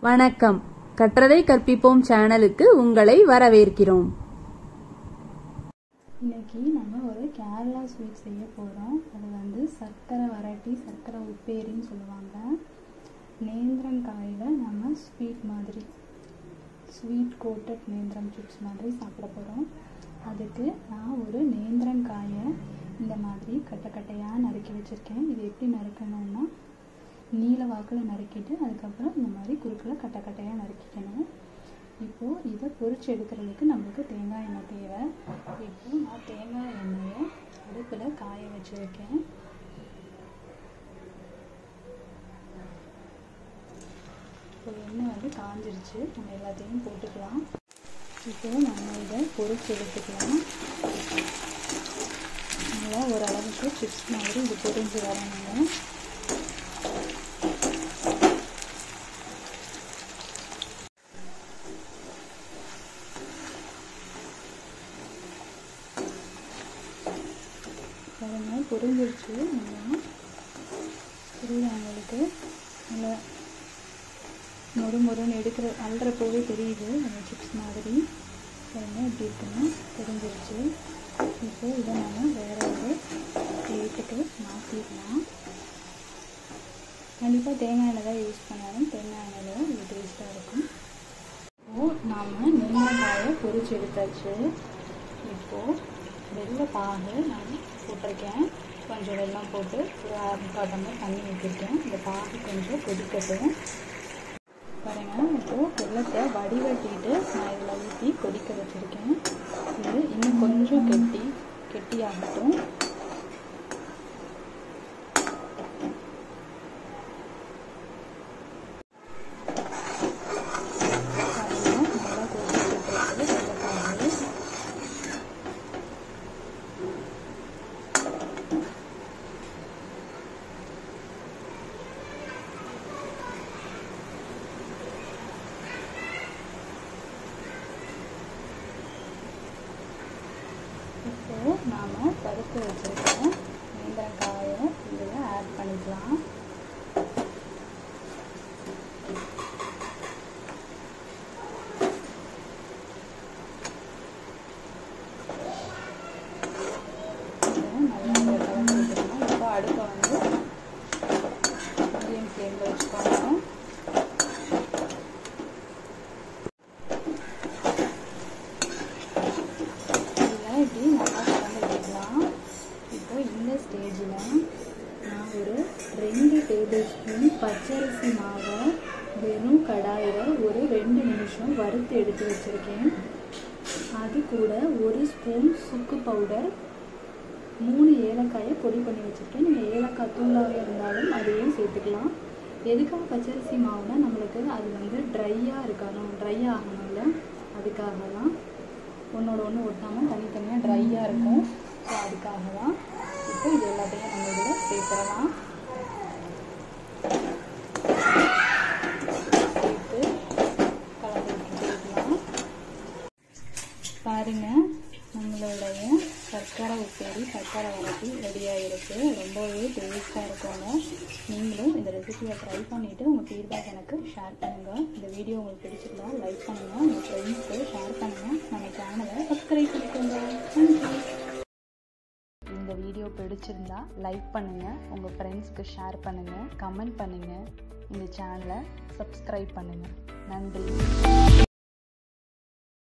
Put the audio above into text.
வணக்கம் கற்றதை கற்பிப்போம் சேனலுக்கு உங்களை வரவேற்கிறோம் இன்னைக்கு நம்ம ஒரு கேரளா ஸ்வீட் செய்ய போகிறோம் அது வந்து சர்க்கரை வரட்டி சர்க்கரை உப்பேரின்னு சொல்லுவாங்க நேந்திரங்காயில் நம்ம ஸ்வீட் மாதிரி ஸ்வீட் கோட்டட் நேந்திரம் சிப்ஸ் மாதிரி சாப்பிட போகிறோம் அதுக்கு நான் ஒரு நேந்திரங்காயை இந்த மாதிரி கட்டை கட்டையாக நறுக்கி வச்சுருக்கேன் இது எப்படி நறுக்கணும்னா நீல வாக்கில் நறுக்கிட்டு அதுக்கப்புறம் இந்த மாதிரி குறுக்கில் கட்டை கட்டையாக நறுக்கிக்கணும் இப்போது இதை பொரிச்சு எடுக்கிறதுக்கு நம்மளுக்கு தேங்காய் எண்ணெய் தேவை இப்போது நான் தேங்காய் எண்ணெயை அடுப்பில் காய வச்சுருக்கேன் இப்போ எண்ணெய் வந்து காஞ்சிருச்சு நம்ம எல்லாத்தையும் போட்டுக்கலாம் இப்போது நம்ம இதை பொரிச்சு எடுத்துக்கலாம் நல்லா ஓரளவுக்கு சிப்ஸ் மாதிரி இது பொரிஞ்சு வரணுங்க பாருங்க பொரிஞ்சிருச்சு நல்லா புரியுது அவங்களுக்கு நல்லா மொறு மொறுன்னு எடுக்கிற அல்றப்போவே தெரியுது அந்த சிப்ஸ் மாதிரி பாருங்க எப்படி இருக்குன்னு தெரிஞ்சிருச்சு இப்போ இதை நம்ம வேற ஒரு பிளேட்டுக்கு மாற்றிக்கலாம் கண்டிப்பாக தேங்காய் எண்ணெய் தான் யூஸ் பண்ணாலும் தேங்காய் எண்ணெயில் தான் இது டேஸ்ட்டாக இருக்கும் இப்போது நாம் நெல்லிக்காயை பொரிச்சு எடுத்தாச்சு இப்போது வெள்ளை பாகு நான் போட்டிருக்கேன் கொஞ்சம் வெல்லம் போட்டு ஒரு அரை முக்கால் டம்ளர் தண்ணி ஊற்றிருக்கேன் இந்த பாகு கொஞ்சம் கொதிக்கட்டும் பாருங்கள் இப்போது வெள்ளத்தை வடிகட்டிட்டு நான் இதில் ஊற்றி கொதிக்க வச்சுருக்கேன் இது இன்னும் கொஞ்சம் கெட்டி கெட்டியாகட்டும் நல்லா கொதிச்சுட்டு இருக்கு வெள்ளைப்பாகு இப்போது நாம் பருப்பு வச்சுருக்கோம் நேந்திரக்காயை இதில் ஆட் பண்ணிக்கலாம் இதை நல்லா இதில் கலந்து விட்டுக்கலாம் இப்போ அடுப்பை வந்து மீடியம் ஃப்ளேமில் வச்சுக்கோங்க இதில் இப்படி நல்லா கலந்து விட்டுக்கலாம் இப்போ இந்த ஸ்டேஜில் நான் ஒரு ரெண்டு டேபிள் ஸ்பூன் பச்சரிசி மாவை வெறும் கடாயில் ஒரு ரெண்டு நிமிஷம் வறுத்து எடுத்து வச்சுருக்கேன் அது கூட ஒரு ஸ்பூன் சுக்கு பவுடர் மூணு ஏலக்காயை பொடி பண்ணி வச்சுருக்கேன் நீங்கள் ஏலக்காய் தூளாகவே இருந்தாலும் அதையும் சேர்த்துக்கலாம் எதுக்காக பச்சரிசி மாவுனா நம்மளுக்கு அது வந்து ட்ரையாக இருக்கணும் ட்ரை ஆகணும்ல அதுக்காக தான் ஒன்றோட ஒன்று ஒட்டாமல் தனித்தனியாக ட்ரையாக இருக்கும் ஸோ அதுக்காக தான் இப்போ இது எல்லாத்தையும் நம்ம இதில் சேர்த்துடலாம் சேர்த்து கலந்து விட்டுட்டே இருக்கலாம் பாருங்க நம்மளுடைய சர்க்கரை உப்பேரி சர்க்கரை வரட்டி ரெடியாக இருக்குது ரொம்பவே டேஸ்ட்டாக இருக்குங்க நீங்களும் இந்த ரெசிபியை ட்ரை பண்ணிவிட்டு உங்கள் ஃபீட்பேக் எனக்கு ஷேர் பண்ணுங்கள் இந்த வீடியோ உங்களுக்கு பிடிச்சிருந்தா லைக் பண்ணுங்கள் உங்கள் ஃப்ரெண்ட்ஸ்க்கு ஷேர் பண்ணுங்கள் நம்ம சேனலை சப்ஸ்கிரைப் பண்ணிக்கோங்க நன்றி இந்த வீடியோ பிடிச்சிருந்தா லைக் பண்ணுங்கள் உங்கள் ஃப்ரெண்ட்ஸ்க்கு ஷேர் பண்ணுங்கள் கமெண்ட் பண்ணுங்கள் இந்த சேனலை சப்ஸ்கிரைப் பண்ணுங்கள் நன்றி